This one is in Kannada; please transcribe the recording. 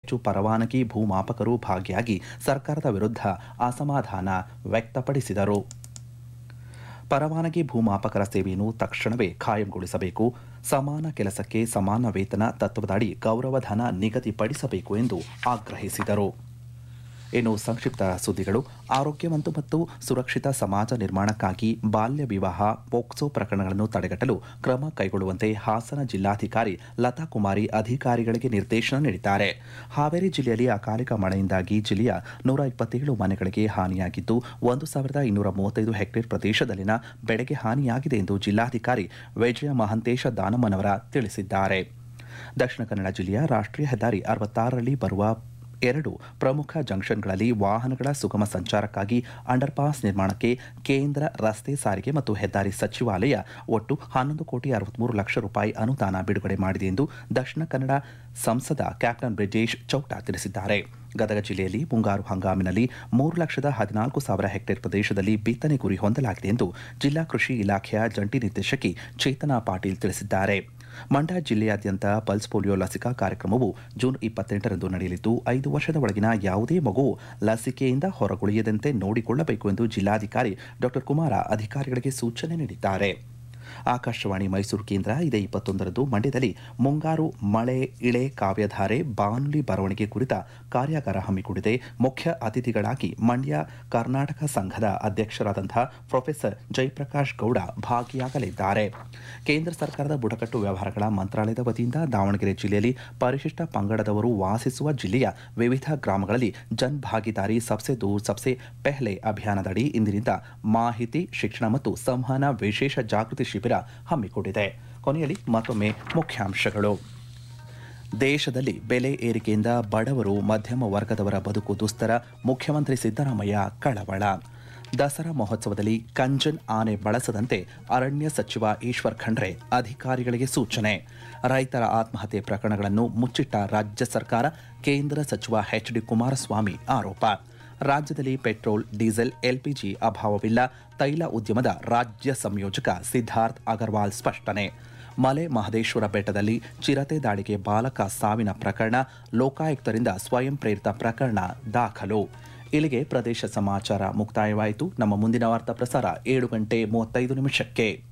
ಹೆಚ್ಚು ಪರವಾನಗಿ ಭೂಮಾಪಕರು ಭಾಗಿಯಾಗಿ ಸರ್ಕಾರದ ವಿರುದ್ಧ ಅಸಮಾಧಾನ ವ್ಯಕ್ತಪಡಿಸಿದರು ಪರವಾನಗಿ ಭೂಮಾಪಕರ ಸೇವೆಯನ್ನು ತಕ್ಷಣವೇ ಖಾಯಂಗೊಳಿಸಬೇಕು ಸಮಾನ ಕೆಲಸಕ್ಕೆ ಸಮಾನ ವೇತನ ತತ್ವದಡಿ ಗೌರವಧನ ನಿಗದಿಪಡಿಸಬೇಕು ಎಂದು ಆಗ್ರಹಿಸಿದರು ಇನ್ನು ಸಂಕ್ಷಿಪ್ತ ಸುದ್ದಿಗಳು ಆರೋಗ್ಯವಂತ ಮತ್ತು ಸುರಕ್ಷಿತ ಸಮಾಜ ನಿರ್ಮಾಣಕ್ಕಾಗಿ ಬಾಲ್ಯ ವಿವಾಹ ಪೋಕ್ಸೋ ಪ್ರಕರಣಗಳನ್ನು ತಡೆಗಟ್ಟಲು ಕ್ರಮ ಕೈಗೊಳ್ಳುವಂತೆ ಹಾಸನ ಜಿಲ್ಲಾಧಿಕಾರಿ ಲತಾ ಕುಮಾರಿ ಅಧಿಕಾರಿಗಳಿಗೆ ನಿರ್ದೇಶನ ನೀಡಿದ್ದಾರೆ ಹಾವೇರಿ ಜಿಲ್ಲೆಯಲ್ಲಿ ಅಕಾಲಿಕ ಮಳೆಯಿಂದಾಗಿ ಜಿಲ್ಲೆಯ ನೂರ ಇಪ್ಪತ್ತೇಳು ಮನೆಗಳಿಗೆ ಹಾನಿಯಾಗಿದ್ದು ಒಂದು ಸಾವಿರದ ಇನ್ನೂರ ಮೂವತ್ತೈದು ಹೆಕ್ಟೇರ್ ಪ್ರದೇಶದಲ್ಲಿನ ಬೆಳೆಗೆ ಹಾನಿಯಾಗಿದೆ ಎಂದು ಜಿಲ್ಲಾಧಿಕಾರಿ ವಿಜಯ ಮಹಂತೇಶ ದಾನಮ್ಮನವರ ತಿಳಿಸಿದ್ದಾರೆ ದಕ್ಷಿಣ ಕನ್ನಡ ಜಿಲ್ಲೆಯ ರಾಷ್ಟ್ರೀಯ ಹೆದ್ದಾರಿ ಅರವತ್ತಾರರಲ್ಲಿ ಬರುವ ಎರಡು ಪ್ರಮುಖ ಜಂಕ್ಷನ್ಗಳಲ್ಲಿ ವಾಹನಗಳ ಸುಗಮ ಸಂಚಾರಕ್ಕಾಗಿ ಅಂಡರ್ಪಾಸ್ ನಿರ್ಮಾಣಕ್ಕೆ ಕೇಂದ್ರ ರಸ್ತೆ ಸಾರಿಗೆ ಮತ್ತು ಹೆದ್ದಾರಿ ಸಚಿವಾಲಯ ಒಟ್ಟು ಹನ್ನೊಂದು ಕೋಟಿ ಅರವತ್ಮೂರು ಲಕ್ಷ ರೂಪಾಯಿ ಅನುದಾನ ಬಿಡುಗಡೆ ಮಾಡಿದೆ ಎಂದು ದಕ್ಷಿಣ ಕನ್ನಡ ಸಂಸದ ಕ್ಯಾಪ್ಟನ್ ಬ್ರಿಜೇಶ್ ಚೌಟ ತಿಳಿಸಿದ್ದಾರೆ ಗದಗ ಜಿಲ್ಲೆಯಲ್ಲಿ ಮುಂಗಾರು ಹಂಗಾಮಿನಲ್ಲಿ ಮೂರು ಲಕ್ಷದ ಹದಿನಾಲ್ಕು ಸಾವಿರ ಹೆಕ್ಟೇರ್ ಪ್ರದೇಶದಲ್ಲಿ ಬಿತ್ತನೆ ಗುರಿ ಹೊಂದಲಾಗಿದೆ ಎಂದು ಜಿಲ್ಲಾ ಕೃಷಿ ಇಲಾಖೆಯ ಜಂಟಿ ನಿರ್ದೇಶಕಿ ಚೇತನಾ ಪಾಟೀಲ್ ತಿಳಿಸಿದ್ದಾರೆ ಮಂಡ್ಯ ಜಿಲ್ಲೆಯಾದ್ಯಂತ ಪಲ್ಸ್ ಪೋಲಿಯೋ ಲಸಿಕಾ ಕಾರ್ಯಕ್ರಮವು ಜೂನ್ ಇಪ್ಪತ್ತೆಂಟರಂದು ನಡೆಯಲಿದ್ದು ಐದು ವರ್ಷದ ಒಳಗಿನ ಯಾವುದೇ ಮಗು ಲಸಿಕೆಯಿಂದ ಹೊರಗುಳಿಯದಂತೆ ನೋಡಿಕೊಳ್ಳಬೇಕು ಎಂದು ಜಿಲ್ಲಾಧಿಕಾರಿ ಡಾ ಕುಮಾರ ಅಧಿಕಾರಿಗಳಿಗೆ ಸೂಚನೆ ನೀಡಿದ್ದಾರೆ ಆಕಾಶವಾಣಿ ಮೈಸೂರು ಕೇಂದ್ರ ಇದೇ ಇಪ್ಪತ್ತೊಂದರಂದು ಮಂಡ್ಯದಲ್ಲಿ ಮುಂಗಾರು ಮಳೆ ಇಳೆ ಕಾವ್ಯಧಾರೆ ಬಾನುಲಿ ಬರವಣಿಗೆ ಕುರಿತ ಕಾರ್ಯಾಗಾರ ಹಮ್ಮಿಕೊಂಡಿದೆ ಮುಖ್ಯ ಅತಿಥಿಗಳಾಗಿ ಮಂಡ್ಯ ಕರ್ನಾಟಕ ಸಂಘದ ಅಧ್ಯಕ್ಷರಾದಂತಹ ಪ್ರೊಫೆಸರ್ ಜಯಪ್ರಕಾಶ್ ಗೌಡ ಭಾಗಿಯಾಗಲಿದ್ದಾರೆ ಕೇಂದ್ರ ಸರ್ಕಾರದ ಬುಡಕಟ್ಟು ವ್ಯವಹಾರಗಳ ಮಂತ್ರಾಲಯದ ವತಿಯಿಂದ ದಾವಣಗೆರೆ ಜಿಲ್ಲೆಯಲ್ಲಿ ಪರಿಶಿಷ್ಟ ಪಂಗಡದವರು ವಾಸಿಸುವ ಜಿಲ್ಲೆಯ ವಿವಿಧ ಗ್ರಾಮಗಳಲ್ಲಿ ಜನ್ ಭಾಗಿದಾರಿ ಸಬ್ಸೆ ದೂರ್ ಸಬ್ಸೆ ಪೆಹ್ಲೆ ಅಭಿಯಾನದಡಿ ಇಂದಿನಿಂದ ಮಾಹಿತಿ ಶಿಕ್ಷಣ ಮತ್ತು ಸಂವಹನ ವಿಶೇಷ ಜಾಗೃತಿ ಶಿಬಿರ ಹಮ್ಮಿಕೊಂಡಿದೆ ಕೊನೆಯಲ್ಲಿ ಮತ್ತೊಮ್ಮೆ ಮುಖ್ಯಾಂಶಗಳು ದೇಶದಲ್ಲಿ ಬೆಲೆ ಏರಿಕೆಯಿಂದ ಬಡವರು ಮಧ್ಯಮ ವರ್ಗದವರ ಬದುಕು ದುಸ್ತರ ಮುಖ್ಯಮಂತ್ರಿ ಸಿದ್ದರಾಮಯ್ಯ ಕಳವಳ ದಸರಾ ಮಹೋತ್ಸವದಲ್ಲಿ ಕಂಜನ್ ಆನೆ ಬಳಸದಂತೆ ಅರಣ್ಯ ಸಚಿವ ಈಶ್ವರ್ ಖಂಡ್ರೆ ಅಧಿಕಾರಿಗಳಿಗೆ ಸೂಚನೆ ರೈತರ ಆತ್ಮಹತ್ಯೆ ಪ್ರಕರಣಗಳನ್ನು ಮುಚ್ಚಿಟ್ಟ ರಾಜ್ಯ ಸರ್ಕಾರ ಕೇಂದ್ರ ಸಚಿವ ಎಚ್ ಡಿ ಕುಮಾರಸ್ವಾಮಿ ಆರೋಪ ರಾಜ್ಯದಲ್ಲಿ ಪೆಟ್ರೋಲ್ ಡೀಸೆಲ್ ಎಲ್ಪಿಜಿ ಅಭಾವವಿಲ್ಲ ತೈಲ ಉದ್ಯಮದ ರಾಜ್ಯ ಸಂಯೋಜಕ ಸಿದ್ಧಾರ್ಥ್ ಅಗರ್ವಾಲ್ ಸ್ಪಷ್ಟನೆ ಮಲೆ ಮಹದೇಶ್ವರ ಬೆಟ್ಟದಲ್ಲಿ ಚಿರತೆ ದಾಳಿಗೆ ಬಾಲಕ ಸಾವಿನ ಪ್ರಕರಣ ಲೋಕಾಯುಕ್ತರಿಂದ ಸ್ವಯಂ ಪ್ರೇರಿತ ಪ್ರಕರಣ ದಾಖಲು ಇಲ್ಲಿಗೆ ಪ್ರದೇಶ ಸಮಾಚಾರ ಮುಕ್ತಾಯವಾಯಿತು ನಮ್ಮ ಮುಂದಿನ ವಾರ್ತಾ ಪ್ರಸಾರ ಏಳು ಗಂಟೆ ಮೂವತ್ತೈದು ನಿಮಿಷಕ್ಕೆ